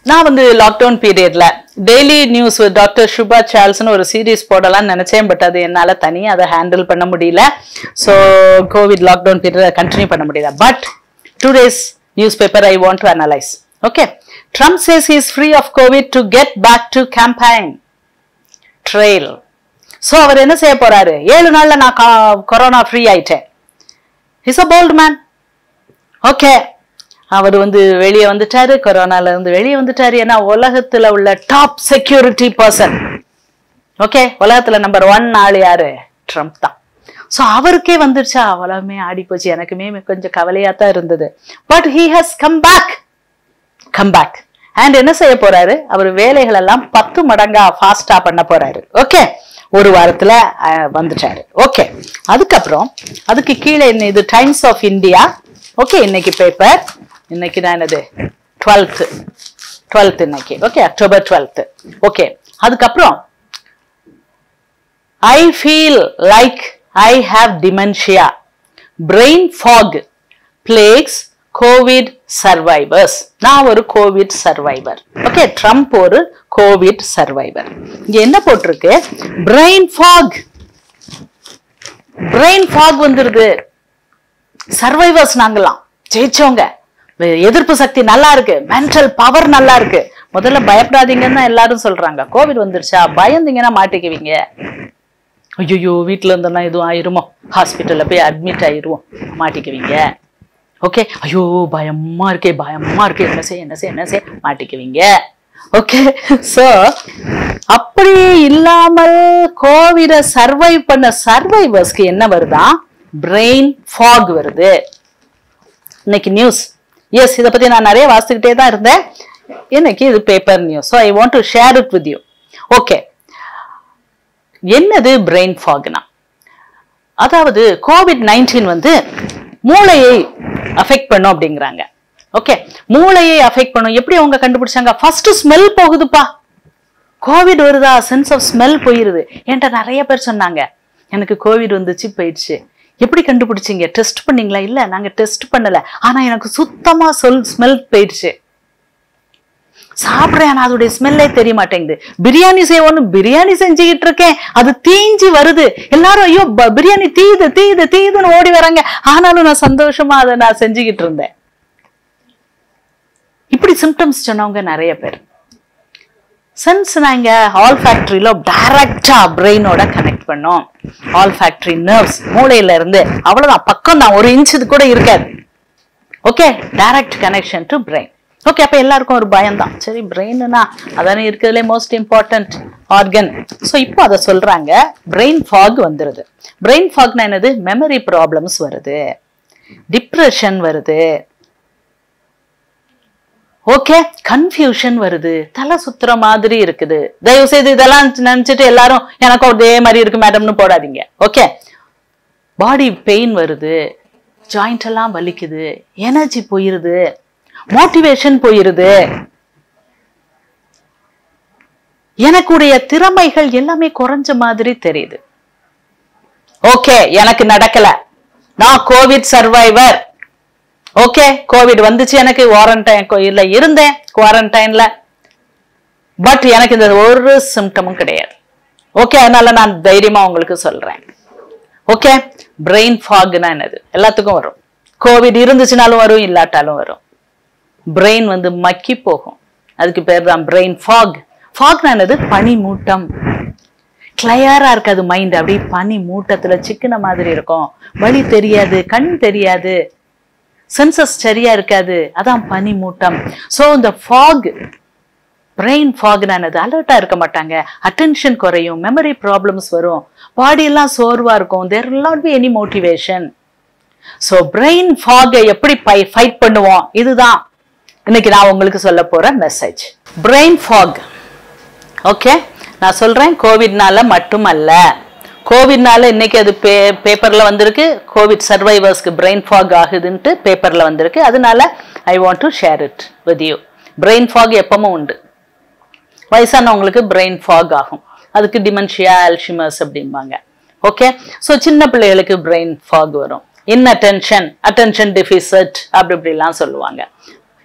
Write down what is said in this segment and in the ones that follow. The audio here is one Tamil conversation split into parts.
நான் வந்து லாக்டவுன் பீரியட்ல டெய்லி நியூஸ் டாக்டர் சுபா சார்ல்ஸ்னு ஒரு சீரீஸ் போடலாம்னு நினைச்சேன் பட் அது என்னால தனியா அதை ஹேண்டில் பண்ண முடியல so covid lockdown period continue பண்ண முடியல but two days newspaper I want to analyse okay Trump says is free of covid to get back to campaign trail so அவர் என்ன செய்ய போறாரு ஏழு நாள்ல நான் கொரோனா ஃப்ரீ ஆயிட்டேன் is a bold man okay அவர் வந்து வெளியே வந்துட்டாரு கொரோனால இருந்து வெளியே வந்துட்டாரு ஏன்னா உலகத்துல உள்ள டாப் செக்யூரிட்டி பர்சன் ஓகே உலகத்துல நம்பர் ஒன் ஆள் யாரு ட்ரம்ப் தான் ஸோ அவருக்கே வந்துருச்சா அவ்வளவுமே ஆடி போச்சு எனக்குமே கொஞ்சம் கவலையா தான் இருந்தது but he has come back come back and என்ன செய்ய போறாரு அவர் வேலைகள் எல்லாம் பத்து மடங்கா ஃபாஸ்டா பண்ண போறாரு ஓகே ஒரு வாரத்துல அஹ், வந்துட்டாரு ஓகே அதுக்கப்புறம் அதுக்கு கீழே என்ன இது டைம்ஸ் ஆஃப் இந்தியா ஓகே இன்னைக்கு பேப்பர் இன்னைக்கு தான் என்னது டுவெல்த்து டுவெல்த் இன்னைக்கு ஓகே அக்டோபர் டுவெல்த்து ஓகே அதுக்கப்புறம் I feel like I have dementia brain fog plaques covid survivors நான் ஒரு கோவிட் சர்வைவர் ஓகே ட்ரம்ப் ஒரு கோவிட் சர்வைவர் இங்க என்ன போட்டிருக்கு பிரெயின் ஃபாக் பிரெயின் ஃபாக் வந்துருது சர்வைவர்ஸ் நாங்களாம் ஜெயிச்சவங்க வே- எதிர்ப்பு சக்தி நல்லா இருக்கு மென்டல் பவர் நல்லா இருக்கு முதல்ல பயப்படாதீங்கன்னு தான் எல்லாரும் சொல்றாங்க கோவிட் வந்துருச்சா பயந்தீங்கன்னா மாட்டிக்குவீங்க ஐயோ வீட்டில் இருந்தோம்னா எதுவும் ஆயிருமோ ஹாஸ்பிட்டலில் போய் அட்மிட் ஆயிருவோம் மாட்டிக்குவீங்க ஓகே ஐயோ பயமா இருக்கே பயமா இருக்கே என்ன செய்ய என்ன செய்ய என்ன செய்ய மாட்டிக்குவீங்க ஓகே ஸோ அப்படி இல்லாமல் கோவிட சர்வை பண்ண சர்வைவர்ஸ்க்கு என்ன வருதா பிரெயின் ஃபாக் வருது இன்னைக்கு நியூஸ் எஸ் இதை பத்தி நான் நிறைய வாசிச்சுக்கிட்டே தான் இருந்தேன் இன்னைக்கு இது paper news so I want to share it with you okay என்னது பிரெயின் ஃபாக்னா அதாவது கோவிட் நைன்டீன் வந்து மூளையை அஃபெக்ட் பண்ணும் அப்படிங்கிறாங்க ஓகே மூளையை அஃபெக்ட் பண்ணும் எப்படி அவங்க கண்டுபிடிச்சாங்க ஃபர்ஸ்ட் ஸ்மெல் போகுதுப்பா கோவிட் வருதா சென்ஸ் ஆஃப் ஸ்மெல் போயிருது என்கிட்ட நிறைய பேர் சொன்னாங்க எனக்கு கோவிட் வந்துச்சு போயிடுச்சு எப்படி கண்டுபிடிச்சீங்க டெஸ்ட் பண்ணீங்களா இல்ல நாங்க டெஸ்ட் பண்ணல ஆனா எனக்கு சுத்தமா சொல் ஸ்மெல் போயிடுச்சு சாப்பிடுறேன் ஆனா அதோடைய ஸ்மெல்லே தெரிய மாட்டேங்குது பிரியாணி செய்வோன்னு பிரியாணி செஞ்சுக்கிட்டு இருக்கேன் அது தீஞ்சு வருது எல்லாரும் ஐயோ ப- பிரியாணி தீயுது தீயுது தீயுதுன்னு ஓடி வராங்க ஆனாலும் நான் சந்தோஷமா அதை நான் செஞ்சுக்கிட்டு இருந்தேன் இப்படி சிம்டம்ஸ் சொன்னவங்க நிறைய பேர் சென்ஸ் நாங்க ஆல் ஃபேக்டரியில டைரக்டா பிரெயினோட கனெக்ட் பண்ணோம் ஆல் ஃபேக்டரி நர்வ்ஸ் மூளையில இருந்து அவ்வளவுதான் பக்கம் தான் ஒரு இன்ச் இது கூட இருக்காது okay direct connection to brain okay அப்ப எல்லாருக்கும் ஒரு பயம் தான் சரி பிரெயின்னா அதானே இருக்கிறதுலே மோஸ்ட் இம்பார்ட்டன்ட் ஆர்கன் ஸோ இப்போ அதை சொல்றாங்க பிரெயின் ஃபாக் வந்துருது பிரெயின் ஃபாக்னா என்னது மெமரி ப்ராப்ளம்ஸ் வருது டிப்ரெஷன் வருது ஓகே கன்ஃபியூஷன் வருது தலை சுத்துற மாதிரி இருக்குது தயவு செய்து இதெல்லாம் நினைச்சிட்டு எல்லாரும் எனக்கும் அதே மாதிரி இருக்கு மேடம்னு போடாதீங்க ஓகே பாடி பெயின் வருது ஜாயிண்ட் எல்லாம் வலிக்குது எனர்ஜி போயிருது மோட்டிவேஷன் போயிருது எனக்குடைய திறமைகள் எல்லாமே குறைஞ்ச மாதிரி தெரியுது ஓகே எனக்கு நடக்கல நான் கோவிட் சர்வைவர் ஓகே கோவிட் வந்துச்சு எனக்கு குவாரண்டைன் இல்ல இருந்தேன் குவாரண்டைன்ல பட் எனக்கு இந்த ஒரு சிம்டமும் கிடையாது ஓகே அதனால நான் தைரியமா உங்களுக்கு சொல்றேன் ஓகே பிரெயின் ஃபாக்னா என்னது எல்லாத்துக்கும் வரும் கோவிட் இருந்துச்சுனாலும் வரும் இல்லாட்டாலும் வரும் பிரெயின் வந்து மக்கி போகும் அதுக்கு பேர் தான் பிரெயின் ஃபாக் ஃபாக்னா என்னது பனி மூட்டம் கிளியரா இருக்காது மைண்ட் அப்படியே பனி மூட்டத்துல சிக்கின மாதிரி இருக்கும் வழி தெரியாது கண் தெரியாது சென்சஸ் சரியா இருக்காது அதான் பனி மூட்டம் சோ இந்த ஃபாக் பிரெயின் ஃபாக்னானது அலர்ட்டா இருக்க மாட்டாங்க அட்டென்ஷன் குறையும் மெமரி ப்ராப்ளம்ஸ் வரும் பாடி எல்லாம் சோர்வா இருக்கும் there not be any motivation so brain ஃபாகை எப்படி ஃபைட் பண்ணுவோம் இதுதான் இன்னைக்கு நான் உங்களுக்கு சொல்ல போற மெசேஜ் பிரெயின் ஃபாக் ஓகே நான் சொல்றேன் கோவிட்னால மட்டுமல்ல கோவிட்னால இன்னைக்கு அது பே பேப்பர்ல வந்திருக்கு கோவிட் சர்வைவர்ஸ்க்கு பிரெயின் ஃபாக் ஆகுதுன்ட்டு பேப்பர்ல வந்திருக்கு அதனால I want to share it with you brain fog எப்பவும் உண்டு வயசானவங்களுக்கு பிரெயின் ஃபாக் ஆகும் அதுக்கு டிமென்ஷியா அல்ஷிமர்ஸ் அப்படிம்பாங்க ஓகே ஸோ சின்ன பிள்ளைகளுக்கு பிரெயின் ஃபாக் வரும் இன் அட்டென்ஷன் அட்டென்ஷன் டெஃபிசட் அப்படி இப்படிலாம் சொல்லுவாங்க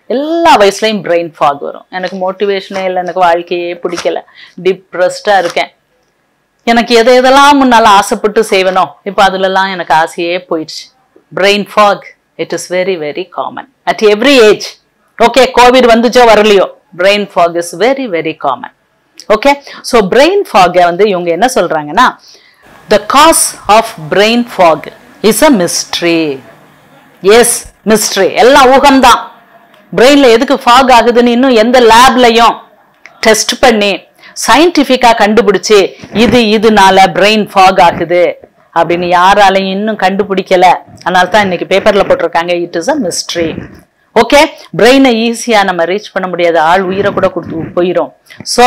எல்லா வயசுலயும் பிரெயின் ஃபாக் வரும் எனக்கு மோட்டிவேஷனே இல்லை எனக்கு வாழ்க்கையே பிடிக்கல டிப்ரெஸ்டா இருக்கேன் எனக்கு எதை எதெல்லாம் முன்னால ஆசைப்பட்டு செய்வனோ இப்போ அதுலலாம் எனக்கு ஆசையே போயிடுச்சு brain fog it is very very common at every age okay covid வந்துச்சோ வரலையோ brain fog is very very common okay so brain ஃபாகை வந்து இவங்க என்ன சொல்றாங்கன்னா the cause of brain fog is a mystery yes mystery எல்லாம் ஊகம்தான் பிரெயின்ல எதுக்கு ஃபாக் ஆகுதுன்னு இன்னும் எந்த லேப்லயும் டெஸ்ட் பண்ணி சயின்டிஃபிக்கா கண்டுபிடிச்சு இது இதனால பிரெயின் ஃபாக் ஆகுது அப்படின்னு யாராலையும் இன்னும் கண்டுபிடிக்கல அதனால தான் இன்னைக்கு பேப்பர்ல போட்டிருக்காங்க it is a mystery okay பிரெயினை ஈஸியா நம்ம ரீச் பண்ண முடியாது ஆள் உயிரை கூட கொடுத்து போயிடும் ஸோ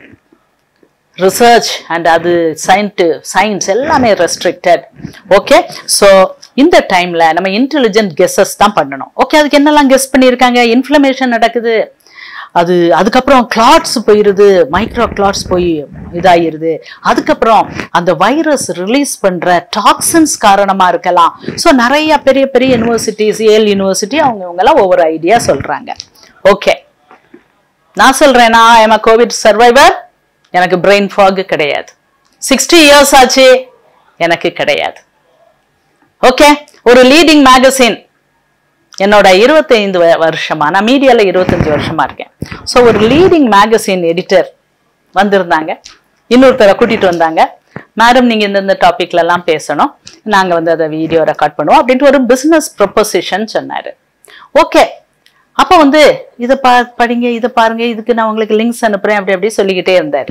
ரிசர்ச் அண்ட் அது சயின்ட் சயின்ஸ் எல்லாமே ரெஸ்ட்ரிக்டட் ஓகே ஸோ இந்த டைம்ல நம்ம இன்டெலிஜென்ட் கெஸ்ஸஸ் தான் பண்ணணும் ஓகே அதுக்கு என்னெல்லாம் கெஸ் பண்ணியிருக்காங்க இன்ஃப்ளமேஷன் நடக்குது அது அதுக்கப்புறம் கிளாட்ஸ் போயிருது மைக்ரோ கிளாட்ஸ் போய் இதாயிருது அதுக்கப்புறம் அந்த வைரஸ் ரிலீஸ் பண்ற டாக்ஸின்ஸ் காரணமா இருக்கலாம் ஸோ நிறைய பெரிய பெரிய யூனிவர்சிட்டிஸ் ஏல் யூனிவர்சிட்டி அவங்க இவங்கெல்லாம் ஒவ்வொரு ஐடியா சொல்றாங்க ஓகே நான் சொல்றேன்னா ஐம் கோவிட் சர்வைவர் எனக்கு பிரெயின் ஃபாக் கிடையாது சிக்ஸ்டி இயர்ஸ் ஆச்சு எனக்கு கிடையாது ஓகே ஒரு லீடிங் மேகசின் என்னோட இருபத்தைந்து வ- வருஷமா நான் மீடியால இருபத்தஞ்சு வருஷமா இருக்கேன் ஸோ ஒரு லீடிங் மேகசின் எடிட்டர் வந்திருந்தாங்க இன்னொருத்தரை கூட்டிட்டு வந்தாங்க மேடம் நீங்க இந்த இந்த டாபிக்ல எல்லாம் பேசணும் நாங்க வந்து அதை வீடியோ ரெக்கார்ட் பண்ணுவோம் அப்படின்ட்டு ஒரு பிசினஸ் ப்ரொபோசிஷன் சொன்னாரு ஓகே அப்ப வந்து இதை பா படிங்க இதை பாருங்க இதுக்கு நான் உங்களுக்கு லிங்க்ஸ் அனுப்புறேன் அப்படி அப்படி சொல்லிக்கிட்டே இருந்தாரு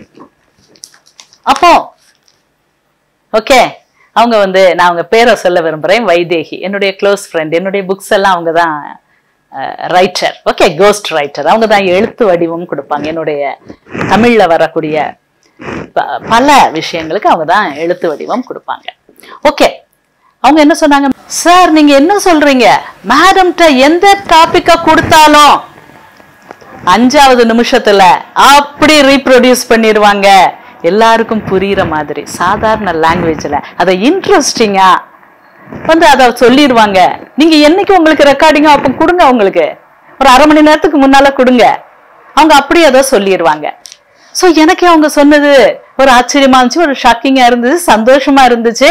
அப்போ ஓகே அவங்க வந்து நான் அவங்க பேரை சொல்ல விரும்புறேன் வைதேகி என்னுடைய க்ளோஸ் ஃப்ரெண்ட் என்னுடைய புக்ஸ் எல்லாம் அவங்க தான் ரைட்டர் ஓகே கோஸ்ட் ரைட்டர் அவங்க தான் எழுத்து வடிவம் கொடுப்பாங்க என்னுடைய தமிழ்ல வரக்கூடிய ப- பல விஷயங்களுக்கு அவங்க தான் எழுத்து வடிவம் கொடுப்பாங்க ஓகே அவங்க என்ன சொன்னாங்க சார் நீங்க என்ன சொல்றீங்க மேடம்கிட்ட எந்த டாபிக்க கொடுத்தாலும் அஞ்சாவது நிமிஷத்துல அப்படி ரீப்ரொடியூஸ் பண்ணிடுவாங்க எல்லாருக்கும் புரியுற மாதிரி சாதாரண லாங்குவேஜ்ல அதை இன்ட்ரெஸ்டிங்கா வந்து அதை சொல்லிடுவாங்க நீங்க என்னைக்கு உங்களுக்கு ரெக்கார்டிங்கோ அப்ப கொடுங்க உங்களுக்கு ஒரு அரை மணி நேரத்துக்கு முன்னால கொடுங்க அவங்க அப்படியே அதை சொல்லிடுவாங்க சோ எனக்கு அவங்க சொன்னது ஒரு ஆச்சரியமா இருந்துச்சு ஒரு ஷாக்கிங்கா இருந்துச்சு சந்தோஷமா இருந்துச்சு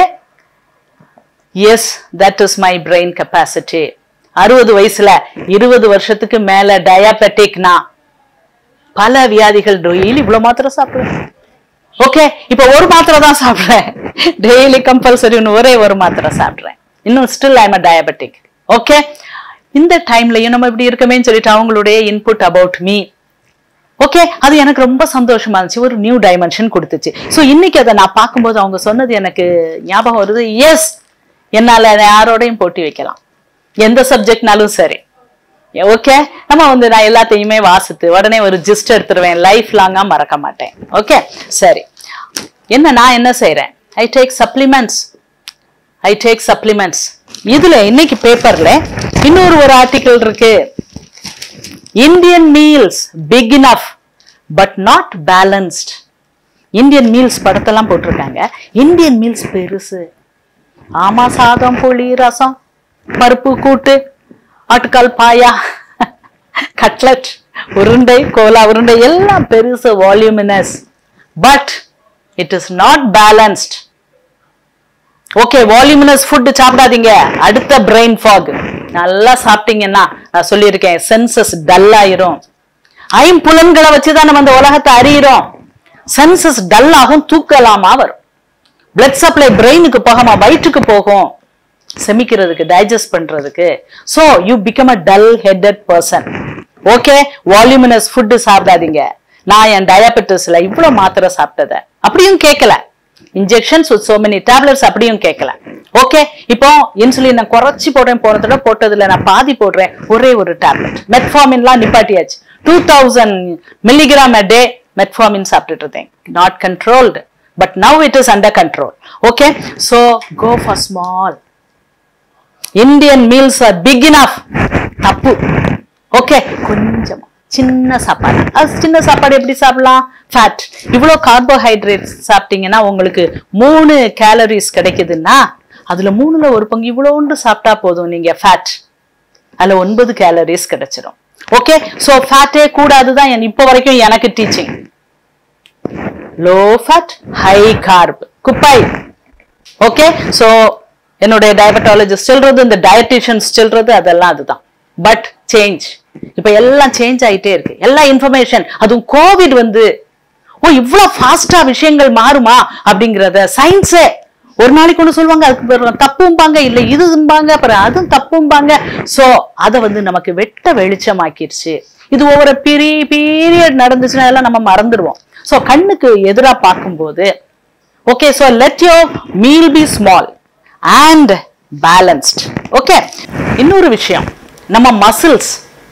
yes that is my brain capacity அறுபது வயசுல இருபது வருஷத்துக்கு மேல டயாபெட்டிக்னா பல வியாதிகள் டெய்லி இவ்வளவு மாத்திரை சாப்பிடுவேன் ஓகே இப்ப ஒரு மாத்திரை தான் சாப்பிடுறேன் டெய்லி கம்பல்சரி ஒரே ஒரு மாத்திரை சாப்பிடுறேன் இன்னும் ஸ்டில் ஐம் டயபெட்டிக் ஓகே இந்த டைம்லயும் நம்ம இப்படி இருக்கமேன்னு சொல்லிட்டு அவங்களுடைய இன்புட் அபவுட் மீ ஓகே அது எனக்கு ரொம்ப சந்தோஷமா இருந்துச்சு ஒரு நியூ டைமென்ஷன் கொடுத்துச்சு ஸோ இன்னைக்கு அதை நான் பார்க்கும்போது அவங்க சொன்னது எனக்கு ஞாபகம் வருது எஸ் என்னால யாரோடையும் போட்டி வைக்கலாம் எந்த சப்ஜெக்ட்னாலும் சரி ஓகே நம்ம வந்து நான் எல்லாத்தையுமே வாசித்து உடனே ஒரு ஜிஸ்ட் எடுத்துருவேன் லைஃப் லாங்கா மறக்க மாட்டேன் ஓகே சரி என்ன நான் என்ன செய்றேன் I take supplements I take supplements இதுல இன்னைக்கு பேப்பர்ல இன்னொரு ஒரு ஆர்டிகிள் இருக்கு Indian meals big enough but not balanced Indian meals படத்தெல்லாம் போட்டிருக்காங்க இந்தியன் மீல்ஸ் பெருசு ஆமா சாதம் புளி ரசம் பருப்பு கூட்டு ஆட்டுக்கால் பாயா கட்லட் உருண்டை கோலா உருண்டை எல்லாம் பெருசு voluminous but it is not balanced okay voluminous food சாப்பிடாதீங்க அடுத்த பிரெயின் ஃபாக் நல்லா சாப்பிட்டீங்கன்னா நான் சொல்லியிருக்கேன் சென்சஸ் டல் ஆயிரும் ஐம்புலன்களை வச்சுதான் நம்ம இந்த உலகத்தை அறியிறோம் சென்சஸ் டல் ஆகும் தூக்கலாமா வரும் பிளட் சப்ளை பிரெயினுக்கு போகாம வயிற்றுக்கு போகும் செமிக்கிறதுக்கு டைஜஸ்ட் பண்றதுக்கு so you become a dull headed person okay voluminous food சாப்பிடாதீங்க நான் என் டயபெட்டிஸ்ல இவ்வளவு மாத்திரை சாப்பிட்டத அப்படியும் கேட்கல injections with so many tablets அப்படியும் கேட்கல ஓகே இப்போ இன்சுலின் நான் குறைச்சி போடுறேன் போன தடவை போட்டதுல நான் பாதி போடுறேன் ஒரே ஒரு டேப்லெட் மெட்ஃபார்மின்லாம் நிப்பாட்டியாச்சு two thousand milligram a day metformin சாப்பிட்டுட்டு இருந்தேன் not controlled but now it is under control okay so go for small Indian meals are big enough தப்பு ஓகே கொஞ்சமா சின்ன சாப்பாடு அது சின்ன சாப்பாடு எப்படி சாப்பிடலாம் ஃபேட் இவ்வளோ கார்போஹைட்ரேட் சாப்பிட்டீங்கன்னா உங்களுக்கு மூணு கேலரிஸ் கிடைக்குதுன்னா அதுல மூணுல ஒரு பங்கு இவ்வளோண்டு சாப்பிட்டா போதும் நீங்க ஃபேட் அதுல ஒன்பது கேலரிஸ் கிடைச்சிரும் ஓகே சோ ஃபேட்டே கூடாதுதான் என் இப்போ வரைக்கும் எனக்கு teaching low fat high carb குப்பை ஓகே சோ என்னுடைய டயபட்டாலஜிஸ்ட் சொல்றது இந்த டயட்டிஷியன்ஸ் சொல்றது அதெல்லாம் அதுதான் பட் சேஞ்ச் இப்ப எல்லாம் சேஞ்ச் ஆயிட்டே இருக்கு எல்லா இன்ஃபர்மேஷன் அதுவும் கோவிட் வந்து ஓ இவ்வளவு ஃபாஸ்டா விஷயங்கள் மாறுமா அப்படிங்கறத சயின்ஸே ஒரு நாளைக்கு ஒண்ணு சொல்லுவாங்க அதுக்கு பிறகு தப்பும்பாங்க இல்ல இதும்பாங்க அப்புறம் அதுவும் தப்பும்பாங்க சோ அத வந்து நமக்கு வெட்ட வெளிச்சமாக்கிடுச்சு இது ஒவ்வொரு பெரிய பீரியட் நடந்துச்சுன்னா எல்லாம் நம்ம மறந்துடுவோம் சோ கண்ணுக்கு எதிரா பார்க்கும்போது okay so let your meal be small and balanced okay இன்னொரு விஷயம் நம்ம மசில்ஸ்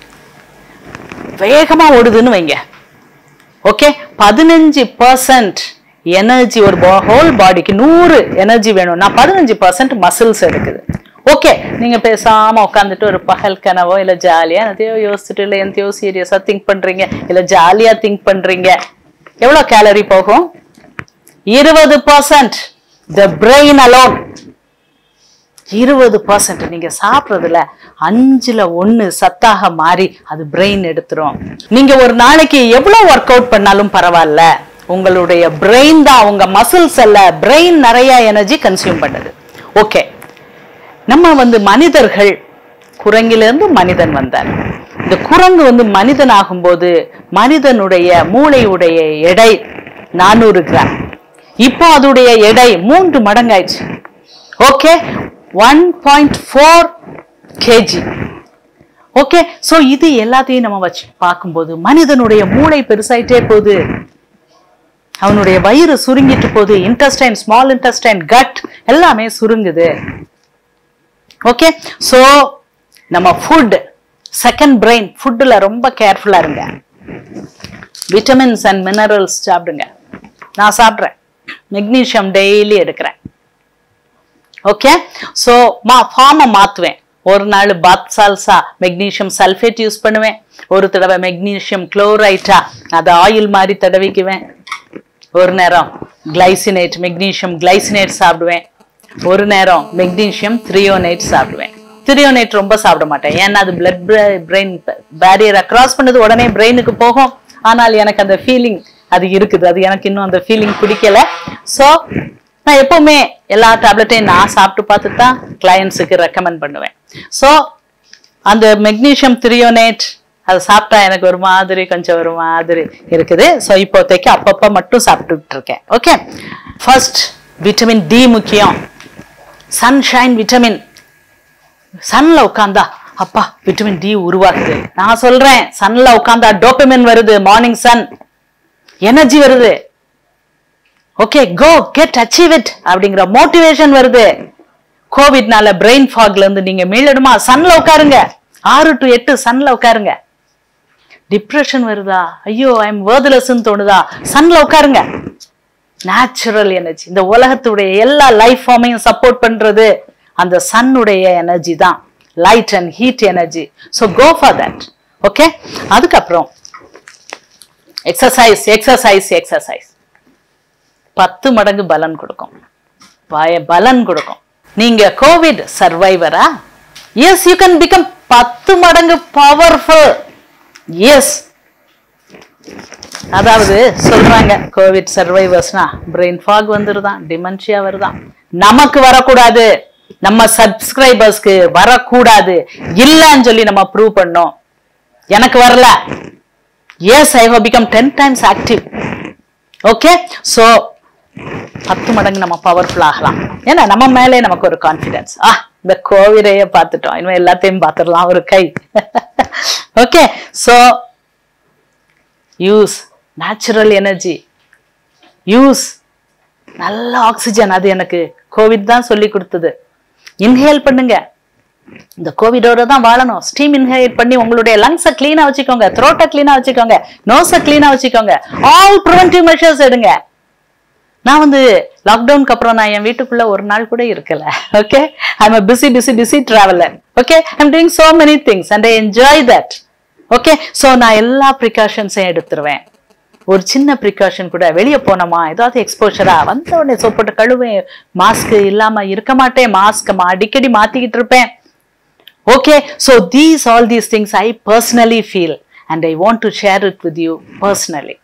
வேகமா ஓடுதுன்னு வைங்க ஓகே பதினஞ்சு பர்சன்ட் எனர்ஜி ஒரு ஹோல் பாடிக்கு நூறு எனர்ஜி வேணும்னா பதினஞ்சு பர்சன்ட் மசில்ஸ் எடுக்குது ஓகே நீங்க பேசாம உட்காந்துட்டு ஒரு பகல் கனவோ இல்ல ஜாலியா எதையோ யோசிச்சுட்டு இல்ல எந்தையோ சீரியஸா திங்க் பண்றீங்க இல்ல ஜாலியா திங்க் பண்றீங்க எவ்வளவு கேலரி போகும் இருபது பர்சன்ட் த பிரெயின் அலோன் இருபது பர்சன்ட் நீங்க சாப்பிடுறதுல அஞ்சுல ஒண்ணு சத்தாக மாறி அது பிரெயின் எடுத்துரும் நீங்க ஒரு நாளைக்கு எவ்வளவு ஒர்க் அவுட் பண்ணாலும் பரவாயில்ல உங்களுடைய பிரெயின் தான் உங்க மசில்ஸ் அல்ல பிரெயின் நிறைய எனர்ஜி கன்சியூம் பண்ணுது ஓகே நம்ம வந்து மனிதர்கள் குரங்கிலிருந்து மனிதன் வந்தார் இந்த குரங்கு வந்து மனிதன் ஆகும்போது மனிதனுடைய மூளையுடைய எடை நானூறு கிராம் இப்போ அதோடைய எடை மூன்று மடங்காயிடுச்சு okay one point four KG okay so இது எல்லாத்தையும் நம்ம வச்சு பார்க்கும்போது மனிதனுடைய மூளை பெருசாயிட்டே போகுது அவனுடைய வயிறு சுருங்கிட்டு போகுது இன்டெஸ்டைன் ஸ்மால் இன்டெஸ்டைன் கட் எல்லாமே சுருங்குது ஓகே சோ நம்ம ஃபுட் செகண்ட் பிரெயின் ஃபுட்டில் ரொம்ப கேர்ஃபுல்லா இருங்க விட்டமின்ஸ் அண்ட் மினரல்ஸ் சாப்பிடுங்க நான் சாப்பிட்றேன் மெக்னீஷியம் டெய்லி எடுக்கிறேன் ஓகே ஸோ மா ஃபார்மை மாற்றுவேன் ஒரு நாள் bath salts magnesium sulphate use பண்ணுவேன் ஒரு தடவை மெக்னீஷியம் குளோரைட்டா அதை ஆயில் மாதிரி தடவிக்குவேன் ஒரு நேரம் கிளைசினேட் மெக்னீஷியம் கிளைசினேட் சாப்பிடுவேன் ஒரு நேரம் மெக்னீஷியம் த்ரியோனேட் சாப்பிடுவேன் த்ரியோனேட் ரொம்ப சாப்பிட மாட்டேன் ஏன்னா அது பிளட் பிரெயின் பேரியரை கிராஸ் பண்ணது உடனே பிரெயினுக்கு போகும் ஆனால் எனக்கு அந்த ஃபீலிங் அது இருக்குது அது எனக்கு இன்னும் அந்த ஃபீலிங் பிடிக்கல ஸோ நான் எப்பவுமே எல்லா டேப்லெட்டையும் நான் சாப்பிட்டு பார்த்துட்டு தான் கிளையன்ஸுக்கு ரெக்கமெண்ட் பண்ணுவேன் ஸோ அந்த மெக்னீஷியம் த்ரியோனேட் அது சாப்பிட்டா எனக்கு ஒரு மாதிரி கொஞ்சம் ஒரு மாதிரி இருக்குது ஸோ இப்போதைக்கு அப்பப்போ மட்டும் சாப்பிட்டுட்டு இருக்கேன் ஓகே ஃபர்ஸ்ட் விட்டமின் டி முக்கியம் சன்ஷைன் விட்டமின் சன்ல உட்காந்தா அப்பா விட்டமின் டி உருவாக்குது நான் சொல்றேன் சன்ல உட்காந்தா டோபமின் வருது மார்னிங் சன் எனர்ஜி வருது okay go get achieve it அப்படிங்கிற மோட்டிவேஷன் வருது கோவிட்னால பிரெயின் ஃபாக்ல இருந்து நீங்க மீளணுமா சன்ல உட்காருங்க ஆறு டு எட்டு சன்ல உட்காருங்க டிப்ரெஷன் வருதா ஐயோ ஐ எம் வேர்த்லெஸ்ன்னு தோணுதா சன்ல உட்காருங்க நேச்சுரல் எனர்ஜி இந்த உலகத்துடைய எல்லா லைஃப் ஃபார்மையும் சப்போர்ட் பண்றது அந்த சன்னுடைய எனர்ஜி தான் light and heat energy so go for that okay அதுக்கப்புறம் எக்ஸசைஸ் எக்ஸசைஸ் எக்ஸசைஸ் பத்து மடங்கு பலன் கொடுக்கும் பய பலன் கொடுக்கும் நீங்க கோவிட் சர்வைவரா எஸ் யூ கேன் பிகம் பத்து மடங்கு பவர்ஃபுல் எஸ் அதாவது சொல்றாங்க கோவிட் சர்வைவர்ஸ்னா பிரெயின் ஃபாக் வந்துருதான் டிமென்ஷியா வருதான் நமக்கு வரக்கூடாது நம்ம சப்ஸ்கிரைபர்ஸ்க்கு வரக்கூடாது இல்லைன்னு சொல்லி நம்ம ப்ரூவ் பண்ணோம் எனக்கு வரல எஸ் ஐ ஹோ become ten times active okay so பத்து மடங்கு நம்ம பவர்ஃபுல் ஆகலாம் ஏன்னா நம்ம மேலே நமக்கு ஒரு கான்ஃபிடன்ஸ் ஆ இந்த கோவிடையே பார்த்துட்டோம் இனிமே எல்லாத்தையும் பார்த்துடலாம் ஒரு கை okay so use natural energy use நல்ல ஆக்சிஜன் அது எனக்கு கோவிட் தான் சொல்லி கொடுத்தது இன்ஹேல் பண்ணுங்க இந்த கோவிடோட தான் வாழணும் ஸ்டீம் இன்ஹேல் பண்ணி உங்களுடைய லங்ஸை க்ளீனா வச்சுக்கோங்க த்ரோட்டை க்ளீனா வச்சுக்கோங்க நோஸை க்ளீனா வச்சுக்கோங்க ஆல் ப்ரிவென்டிவ் மெஷர்ஸ் எடுங்க நான் வந்து லாக்டவுனுக்கு அப்புறம் நான் என் வீட்டுக்குள்ள ஒரு நாள் கூட இருக்கல okay I'm busy busy busy traveller okay I'm doing so many things and I enjoy that okay so நான் எல்லா ப்ரிகாஷன்ஸையும் எடுத்துருவேன் ஒரு சின்ன ப்ரிகாஷன் கூட வெளியே போனோமா ஏதாவது எக்ஸ்போஷரா வந்த உடனே சோப் போட்டு கழுவேன் மாஸ்க் இல்லாம இருக்க மாட்டேன் மாஸ்க் அடிக்கடி மாத்திக்கிட்டு இருப்பேன் Okay, so these all these things I personally feel and I want to share it with you personally.